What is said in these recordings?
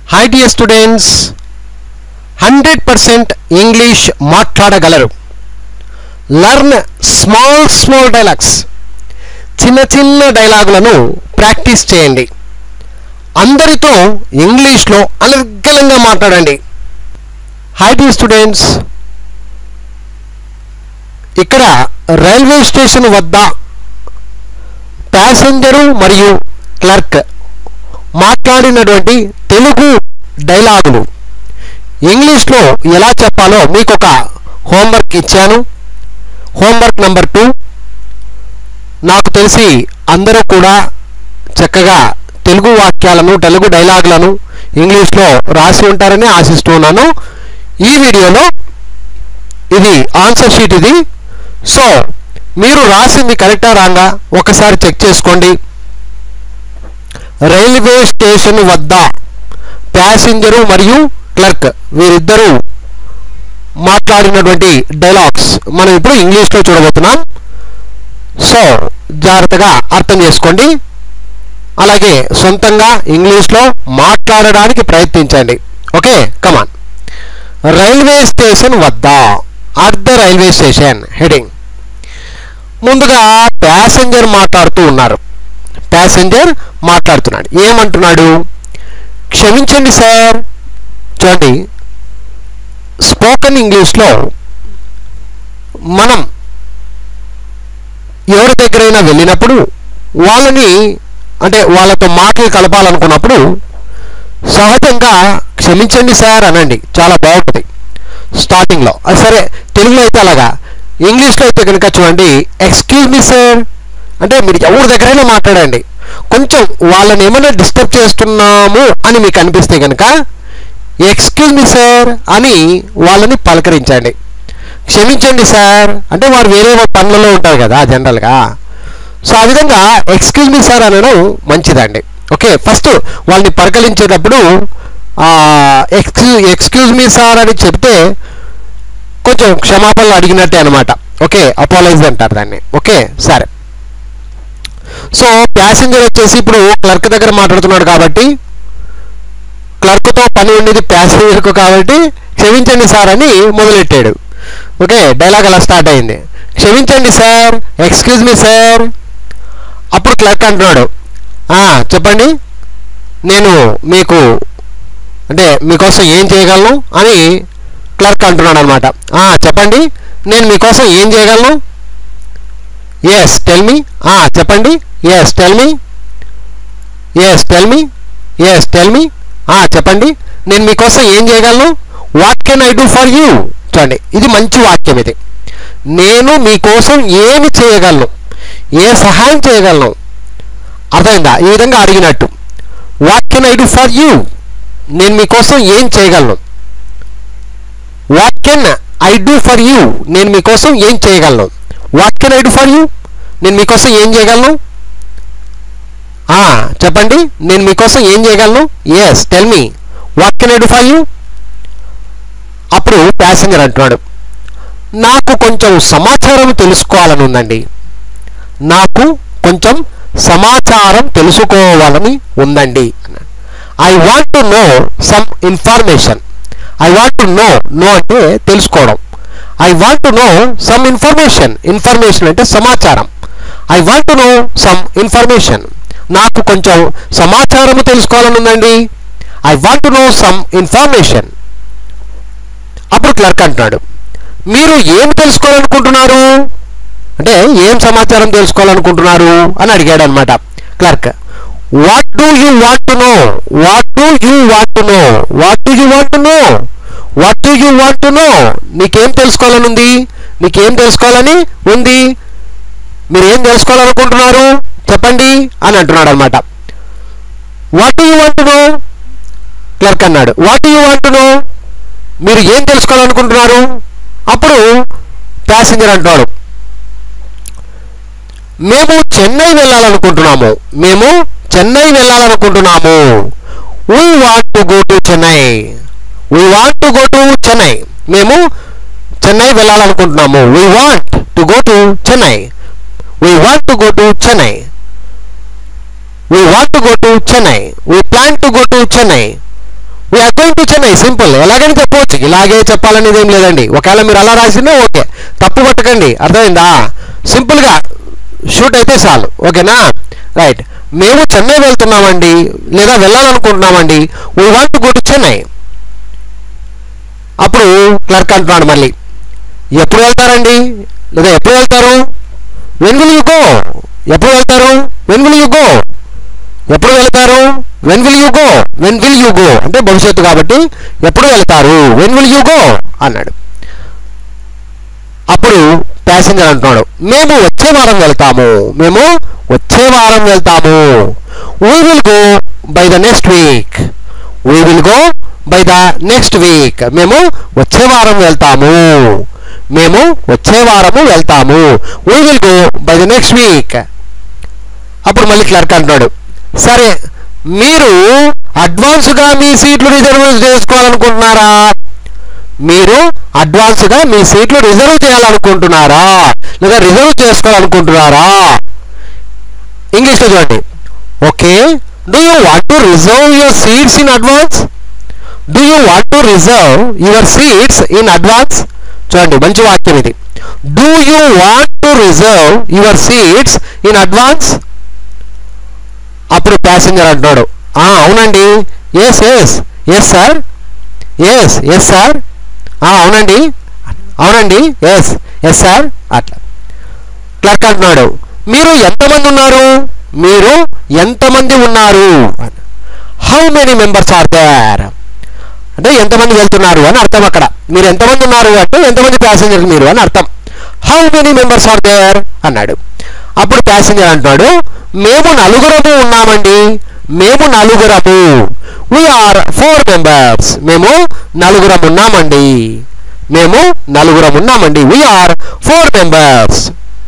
Hi dear students hundred percent English మాట్లాడగలరు learn small small dialogues చిన్న చిన్న డైలాగులను ప్రాక్టీస్ చేయండి అందరితో ఇంగ్లీష్లో అనర్గళంగా మాట్లాడండి హాయ్ డియర్ స్టూడెంట్స్ ఇక్కడ రైల్వే స్టేషన్ వద్ద ప్యాసింజరు మరియు క్లర్క్ మాట్లాడినటువంటి తెలుగు డైలాగులు ఇంగ్లీష్లో ఎలా చెప్పాలో మీకు ఒక హోంవర్క్ ఇచ్చాను హోంవర్క్ నెంబర్ టూ నాకు తెలిసి అందరూ కూడా చక్కగా తెలుగు వాక్యాలను తెలుగు డైలాగులను ఇంగ్లీష్లో రాసి ఉంటారని ఆశిస్తున్నాను ఈ వీడియోలో ఇది ఆన్సర్ షీట్ ఇది సో మీరు రాసింది కరెక్టా రాంగా ఒకసారి చెక్ చేసుకోండి రైల్వే స్టేషన్ వద్ద ప్యాసింజరు మరియు క్లర్క్ వీరిద్దరూ మాట్లాడినటువంటి డైలాగ్స్ మనం ఇప్పుడు ఇంగ్లీష్లో చూడబోతున్నాం సో జాగ్రత్తగా అర్థం చేసుకోండి అలాగే సొంతంగా ఇంగ్లీష్లో మాట్లాడడానికి ప్రయత్నించండి ఓకే కమాన్ రైల్వే స్టేషన్ వద్ద at the railway station heading ముందుగా ప్యాసింజర్ మాట్లాడుతూ ఉన్నారు ప్యాసింజర్ మాట్లాడుతున్నాడు ఏమంటున్నాడు క్షమించండి సార్ చూడండి స్పోకెన్ ఇంగ్లీష్లో మనం ఎవరి దగ్గరైనా వెళ్ళినప్పుడు వాళ్ళని అంటే వాళ్ళతో మాటలు కలపాలనుకున్నప్పుడు సహజంగా క్షమించండి సార్ అనండి చాలా బాగుంటుంది స్టార్టింగ్లో అది సరే తెలుగులో అయితే అలాగా ఇంగ్లీష్లో అయితే కనుక చూడండి ఎక్స్క్యూజ్ మీ సార్ అంటే మీరు ఎవరి దగ్గరైనా మాట్లాడండి కొంచెం వాళ్ళని ఏమైనా డిస్టర్బ్ చేస్తున్నాము అని మీకు అనిపిస్తే కనుక ఎక్స్క్యూజ్ మీ సార్ అని వాళ్ళని పలకరించండి క్షమించండి సార్ అంటే వారు వేరే పనులలో ఉంటారు కదా జనరల్గా సో ఆ విధంగా ఎక్స్క్యూజ్ మీ సార్ అనడం మంచిదండి ఓకే ఫస్ట్ వాళ్ళని పలకరించేటప్పుడు ఎక్స్క్యూ ఎక్స్క్యూజ్ మీ సార్ అని చెప్తే కొంచెం క్షమాపణలు అడిగినట్టే అనమాట ఓకే అపాలైజ్ అంటారు దాన్ని ఓకే సరే సో ప్యాసింజర్ వచ్చేసి ఇప్పుడు క్లర్క్ దగ్గర మాట్లాడుతున్నాడు కాబట్టి క్లర్క్తో పని ఉండేది ప్యాసింజర్కు కాబట్టి క్షమించండి సార్ అని మొదలెట్టాడు ఓకే డైలాగ్ అలా స్టార్ట్ అయింది క్షమించండి సార్ ఎక్స్క్యూజ్ మీ సార్ అప్పుడు క్లర్క్ అంటున్నాడు చెప్పండి నేను మీకు అంటే మీకోసం ఏం చేయగలను అని క్లర్క్ అంటున్నాడు అనమాట చెప్పండి నేను మీకోసం ఏం చేయగలను ఎస్ టెల్ మీ చెప్పండి yes tell me yes tell me yes tell me చెప్పండి నేను మీకోసం ఏం చేయగలను what can I do for you చూడండి ఇది మంచి వాక్యం ఇది నేను మీకోసం ఏమి చేయగలను ఏ సహాయం చేయగలను అర్థమైందా ఈ విధంగా అడిగినట్టు what can I do for you నేను మీకోసం ఏం చేయగలను what can I do for you నేను మీకోసం ఏం చేయగలను what can I do for you నేను మీకోసం ఏం చేయగలను చెప్పండి నేను మీకోసం ఏం చేయగలను yes tell me what can I do for you అప్పుడు ప్యాసింజర్ అంటున్నాడు నాకు కొంచెం సమాచారం తెలుసుకోవాలని ఉందండి నాకు కొంచెం సమాచారం తెలుసుకోవాలని ఉందండి I want to know some information I want to know know అంటే తెలుసుకోవడం I want to know some information information అంటే సమాచారం I want to know some information నాకు కొంచెం సమాచారము తెలుసుకోవాలని ఉందండి I want to know some information అప్పుడు క్లర్క్ అంటున్నాడు మీరు ఏం తెలుసుకోవాలనుకుంటున్నారు అంటే ఏం సమాచారం తెలుసుకోవాలనుకుంటున్నారు అని అడిగాడు అనమాట clerk what do you want to know what do you want to know what do you want to know what do you want to know నీకేం తెలుసుకోవాలని ఉంది నీకేం తెలుసుకోవాలని ఉంది మీరు ఏం తెలుసుకోవాలనుకుంటున్నారు చెప్పండి అని అంటున్నాడు అనమాట what do you want to know clerk అన్నాడు what do you want to know మీరు ఏం తెలుసుకోవాలనుకుంటున్నారు అప్పుడు ప్యాసింజర్ అంటున్నాడు మేము చెన్నై వెళ్ళాలనుకుంటున్నాము మేము చెన్నై వెళ్ళాలనుకుంటున్నాము we want to go to Chennai we want to go to Chennai మేము చెన్నై వెళ్ళాలనుకుంటున్నాము we want to go to Chennai we want to go to Chennai we want to go to Chennai we plan to go to Chennai we are going to Chennai simple ఎలాగని చెప్పవచ్చు ఇలాగే చెప్పాలనేది ఏం లేదండి ఒకవేళ మీరు అలా రాసినా ఓకే తప్పు పట్టకండి అర్థమైందా సింపుల్గా షూట్ అయితే చాలు ఓకేనా రైట్ మేము చెన్నై వెళ్తున్నామండి లేదా వెళ్ళాలనుకుంటున్నామండి we want to go to Chennai అప్పుడు క్లర్క్ అంటున్నాడు మళ్ళీ ఎప్పుడు వెళ్తారండి లేదా ఎప్పుడు వెళ్తారు వెన్ విల్ యూ గో ఎప్పుడు వెళ్తారు వెన్ విల్ యూ గో ఎప్పుడు వెళ్తారు when will you go when will you go అంటే భవిష్యత్తు కాబట్టి ఎప్పుడు వెళ్తారు వెన్ విల్ యూ గో అన్నాడు అప్పుడు ప్యాసింజర్ అంటున్నాడు మేము వచ్చే వారం వెళ్తాము మేము వచ్చే వారం వెళ్తాము we will go by the next week we will go by the next week మేము వచ్చే వారం వెళ్తాము మేము వచ్చే వారము వెళ్తాము we will go by the next week అప్పుడు మళ్ళీ క్లర్క్ అంటున్నాడు సరే మీరు అడ్వాన్స్గా మీ సీట్లు రిజర్వ్ చేసుకోవాలనుకుంటున్నారా మీరు అడ్వాన్స్గా మీ సీట్లు రిజర్వ్ చేయాలనుకుంటున్నారా లేదా రిజర్వ్ చేసుకోవాలనుకుంటున్నారా ఇంగ్లీష్లో చూడండి okay do you want to reserve your seats in advance do you want to reserve your seats in advance చూడండి మంచి వాక్యం ఇది do you want to reserve your seats in advance అప్పుడు ప్యాసింజర్ అంటున్నాడు "ఆ, అవునండి yes yes yes sir yes yes sir అవునండి అవునండి ఎస్ ఎస్ సార్ అట్లా క్లర్క్ అంటున్నాడు మీరు ఎంతమంది ఉన్నారు మీరు ఎంతమంది ఉన్నారు how many members are there అంటే ఎంతమంది వెళ్తున్నారు అని అర్థం అక్కడ మీరు ఎంతమంది ఉన్నారు అంటే ఎంతమంది ప్యాసింజర్ మీరు అని అర్థం how many members are there అన్నాడు అప్పుడు ప్యాసింజర్ అంటున్నాడు మేము నలుగురము ఉన్నామండి మేము నలుగురము వీఆర్ ఫోర్ మెంబర్స్ మేము నలుగురం ఉన్నామండి మేము నలుగురం ఉన్నామండి వీఆర్ ఫోర్ మెంబర్స్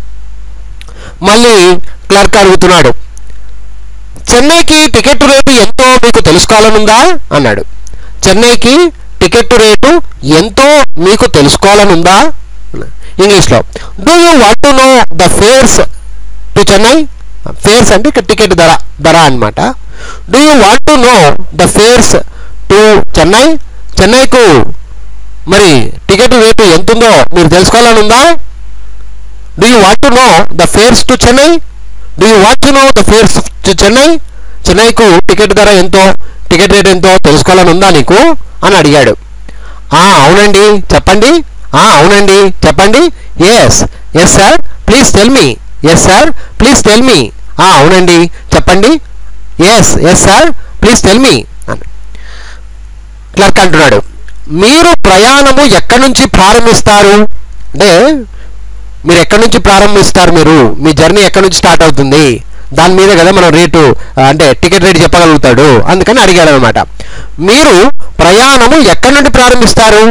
మళ్ళీ క్లర్క్ అడుగుతున్నాడు చెన్నైకి టికెట్ రేటు ఎంతో మీకు తెలుసుకోవాలనుందా అన్నాడు చెన్నైకి టికెట్ రేటు ఎంతో మీకు తెలుసుకోవాలనుందా ఇంగ్లీష్లో do you want to know the fares to Chennai fares అంటే ఇక్కడ టికెట్ ధర ధర అనమాట do you want to know the fares to Chennai చెన్నైకు మరి టికెట్ రేటు ఎంత ఉందో మీరు తెలుసుకోవాలని ఉందా do you want to know the fares to Chennai do you want to know the fares to Chennai చెన్నైకు టికెట్ ధర ఎంతో టికెట్ రేట్ ఎంతో తెలుసుకోవాలని ఉందా నీకు అని అడిగాడు "ఆ, అవునండి చెప్పండి "ఆ, అవునండి చెప్పండి yes yes sir please tell me yes sir please tell me అవునండి చెప్పండి yes yes sir please tell me అని క్లర్క్ అంటున్నాడు మీరు ప్రయాణము ఎక్కడి నుంచి ప్రారంభిస్తారు అంటే మీరు ఎక్కడి నుంచి ప్రారంభిస్తారు మీరు మీ జర్నీ ఎక్కడి నుంచి స్టార్ట్ అవుతుంది దాని మీద కదా మనం రేటు ఆ, అంటే టికెట్ రేటు చెప్పగలుగుతాడు అందుకని అడిగాడు అనమాట మీరు ప్రయాణము ఎక్కడి నుండి ప్రారంభిస్తారు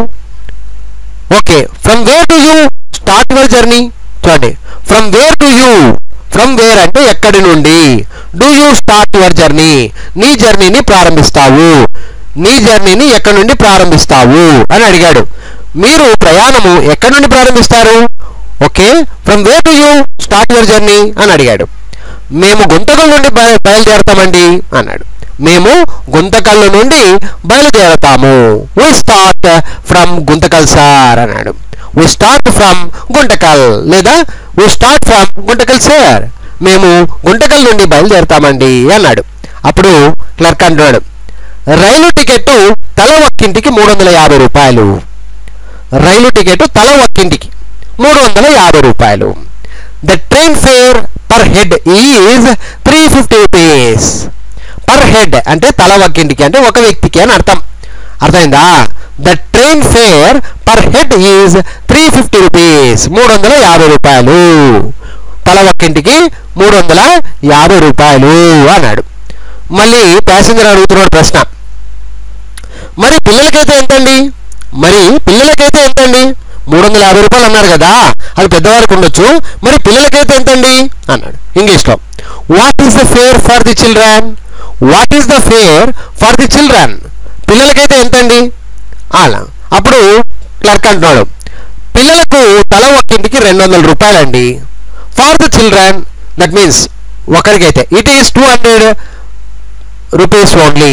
okay from where to you start your journey చూడండి from where to you from where అంటే ఎక్కడి నుండి do you start your journey నీ జర్నీని ప్రారంభిస్తావు నీ జర్నీని ఎక్కడి నుండి ప్రారంభిస్తావు అని అడిగాడు మీరు ప్రయాణము ఎక్కడి నుండి ప్రారంభిస్తారు okay from where to you start your journey అని అడిగాడు మేము గుంతకల్ నుండి బయ- బయలుదేరతామండి అన్నాడు మేము గుంతకల్ నుండి బయలుదేరతాము we start from Guntakal sir అన్నాడు వి స్టార్ట్ ఫ్రమ్ గుంటకల్ లేదా we start from Guntakal sir మేము గుంటకల్ నుండి బయలుదేరతామండి అన్నాడు అప్పుడు క్లర్క్ అంటున్నాడు రైలు టికెట్ తల ఒక్కింటికి మూడు వందల యాభై రూపాయలు రైలు టికెట్ తల ఒక్కింటికి మూడు వందల యాభై రూపాయలు the train fare per head is three fifty rupees per head అంటే తల ఒక్కింటికి అంటే ఒక వ్యక్తికి అని అర్థం అర్థమైందా the train fare per head is three fifty rupees మూడు వందల యాభై రూపాయలు తల ఒక్కింటికి మూడు వందల యాభై రూపాయలు అన్నాడు మళ్ళీ ప్యాసింజర్ అడుగుతున్నాడు ప్రశ్న మరి పిల్లలకైతే ఎంతండి మరి పిల్లలకైతే ఎంతండి మూడు వందల యాభై రూపాయలు అన్నారు కదా అది పెద్దవారికి ఉండొచ్చు మరి పిల్లలకైతే ఎంతండి అన్నాడు ఇంగ్లీష్లో what is the fare for the children what is the fare for the children పిల్లలకైతే ఎంతండి అలా అప్పుడు క్లర్క్ అంటున్నాడు పిల్లలకు తల ఒక్కింటికి రెండు వందల రూపాయలండి for the children that means ఒకరికైతే it is two hundred rupees only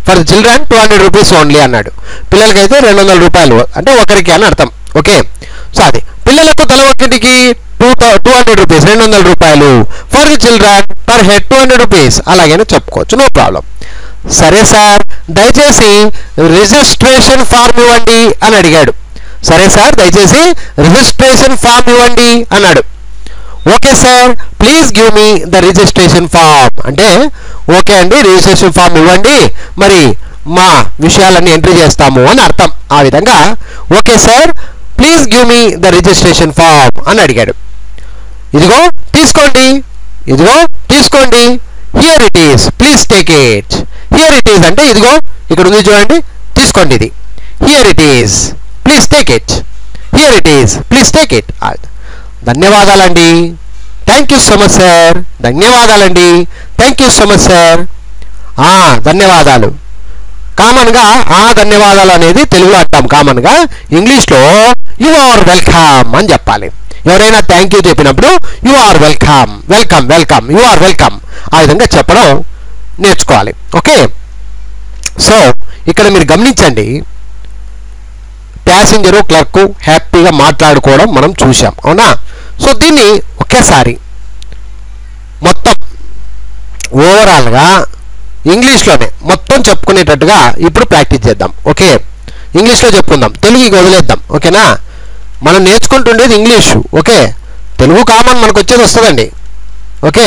for the children two hundred rupees only అన్నాడు పిల్లలకైతే రెండు వందల రూపాయలు అంటే ఒకరికి అని అర్థం ఓకే సో అది పిల్లలకు తల ఒక్కటికి టూ టూ హండ్రెడ్ రూపీస్ రెండు వందల రూపాయలు for the children per head two hundred rupees అలాగైనా చెప్పుకోవచ్చు నో ప్రాబ్లం సరే సార్ దయచేసి రిజిస్ట్రేషన్ ఫార్మ్ ఇవ్వండి అని అడిగాడు సరే సార్ దయచేసి రిజిస్ట్రేషన్ ఫామ్ ఇవ్వండి అన్నాడు okay sir please give me the registration form అంటే ఓకే అండి రిజిస్ట్రేషన్ ఫామ్ ఇవ్వండి మరి మా విషయాలన్నీ ఎంట్రీ చేస్తాము అని అర్థం ఆ విధంగా okay sir please give me the registration form అని అడిగాడు ఇదిగో తీసుకోండి ఇదిగో తీసుకోండి here it is please take it here it is అంటే ఇదిగో ఇక్కడ ఉంది చూడండి తీసుకోండి ఇది here it is please take it here it is please take it ధన్యవాదాలండి thank you so much sir ధన్యవాదాలండి thank you so much sir ధన్యవాదాలు కామన్గా ఆ ధన్యవాదాలు అనేది తెలుగులో అంటాం కామన్గా ఇంగ్లీష్లో యు ఆర్ వెల్కమ్ అని చెప్పాలి ఎవరైనా థ్యాంక్ యూ చెప్పినప్పుడు you are welcome welcome welcome you are welcome ఆ విధంగా చెప్పడం నేర్చుకోవాలి ఓకే సో ఇక్కడ మీరు గమనించండి ప్యాసింజరు క్లర్క్ హ్యాపీగా మాట్లాడుకోవడం మనం చూసాం అవునా సో దీన్ని ఒకేసారి మొత్తం ఓవరాల్గా ఇంగ్లీష్లోనే మొత్తం చెప్పుకునేటట్టుగా ఇప్పుడు ప్రాక్టీస్ చేద్దాం ఓకే ఇంగ్లీష్లో చెప్పుకుందాం తెలుగు ఇక వదిలేద్దాం ఓకేనా మనం నేర్చుకుంటుండేది ఇంగ్లీషు ఓకే తెలుగు కామన్ మనకు వచ్చేది వస్తుందండి ఓకే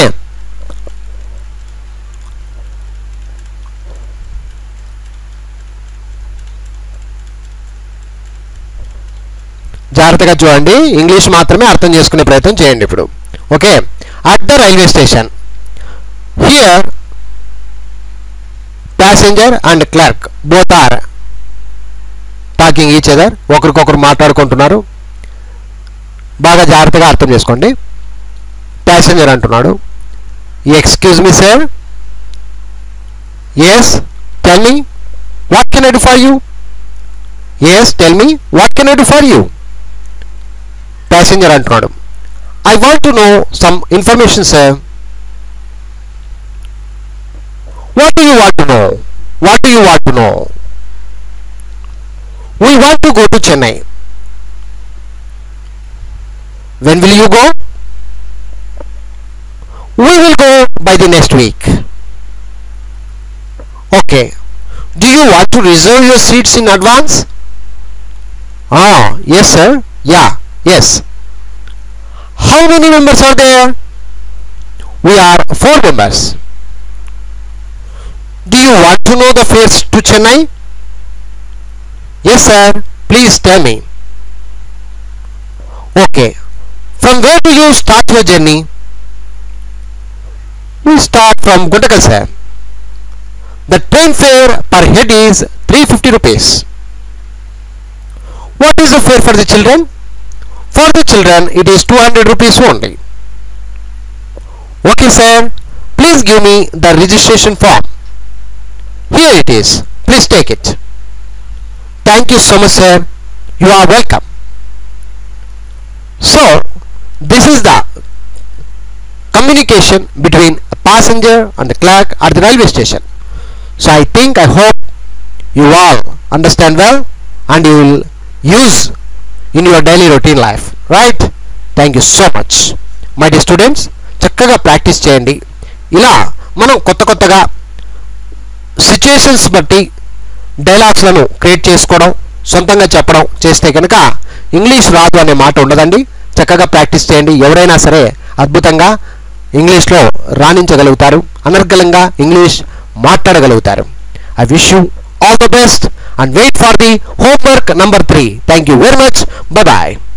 జాగ్రత్తగా చూడండి ఇంగ్లీష్ మాత్రమే అర్థం చేసుకునే ప్రయత్నం చేయండి ఇప్పుడు okay at the railway station here passenger and clerk both are talking each other ఒకరికొకరు మాట్లాడుకుంటున్నారు బాగా జాగ్రత్తగా అర్థం చేసుకోండి ప్యాసింజర్ అంటున్నాడు excuse me sir yes tell me what can I do for you yes tell me what can I do for you passenger అంటున్నాడు I want to know some information sir what do you want to know what do you want to know we want to go to Chennai when will you go we will go by the next week okay do you want to reserve your seats in advance ah yes sir yeah yes how many members are there we are four members do you want to know the fares to chennai yes sir please tell me okay from where do you start your journey we start from Guntakal sir. The train fare per head is 350 rupees. What is the fare for the children? For the children it is 200 rupees only. Okay sir, please give me the registration form. Here it is. Please take it. Thank you so much sir. You are welcome. So, this is the communication between a passenger and the clerk at the railway station. So I think I hope you all understand well and you will use in your daily routine life. Right? Thank you so much. My dear students, చక్కగా practice చేయండి ఇలా మనం కొత్త కొత్తగా situations బట్టి డైలాగ్స్లను create చేసుకోవడం సొంతంగా చెప్పడం చేస్తే కనుక ఇంగ్లీష్ రాదు అనే మాట ఉండదండి చక్కగా ప్రాక్టీస్ చేయండి ఎవరైనా సరే అద్భుతంగా ఇంగ్లీష్లో రాణించగలుగుతారు అనర్గళంగా ఇంగ్లీష్ మాట్లాడగలుగుతారు I wish you all the best and wait for the homework number three thank you very much bye